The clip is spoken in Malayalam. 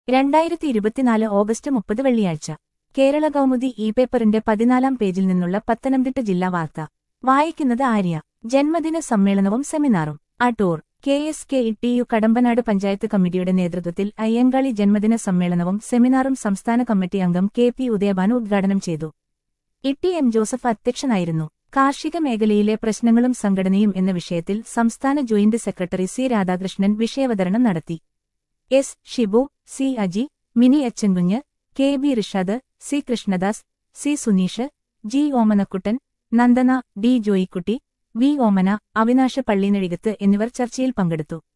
രണ്ടായിരത്തി ഇരുപത്തിനാല് ഓഗസ്റ്റ് മുപ്പത് വെള്ളിയാഴ്ച കേരള കൗമുദി ഇ പേപ്പറിന്റെ പതിനാലാം പേജിൽ നിന്നുള്ള പത്തനംതിട്ട ജില്ലാ വാർത്ത വായിക്കുന്നത് ആര്യ ജന്മദിന സമ്മേളനവും സെമിനാറും Adoor K S K T U Kadampanad panchayat കമ്മിറ്റിയുടെ നേതൃത്വത്തിൽ അയ്യങ്കാളി ജന്മദിന സമ്മേളനവും സെമിനാറും സംസ്ഥാന കമ്മിറ്റി അംഗം കെ പി ഉദയഭാനു ഉദ്ഘാടനം ചെയ്തു ഇട്ടി എം ജോസഫ് അധ്യക്ഷനായിരുന്നു കാർഷിക മേഖലയിലെ പ്രശ്നങ്ങളും സംഘടനയും എന്ന വിഷയത്തിൽ സംസ്ഥാന ജോയിന്റ് സെക്രട്ടറി സി രാധാകൃഷ്ണൻ വിഷയാവതരണം നടത്തി S Shibu C Aji Mini Achankunju K B Rishad C Krishnadas C Suneesh G Omanakuttan Nandana D Joykutty V Omana Avinasha Pallinazhikath എന്നിവർ ചർച്ചയിൽ പങ്കെടുത്തു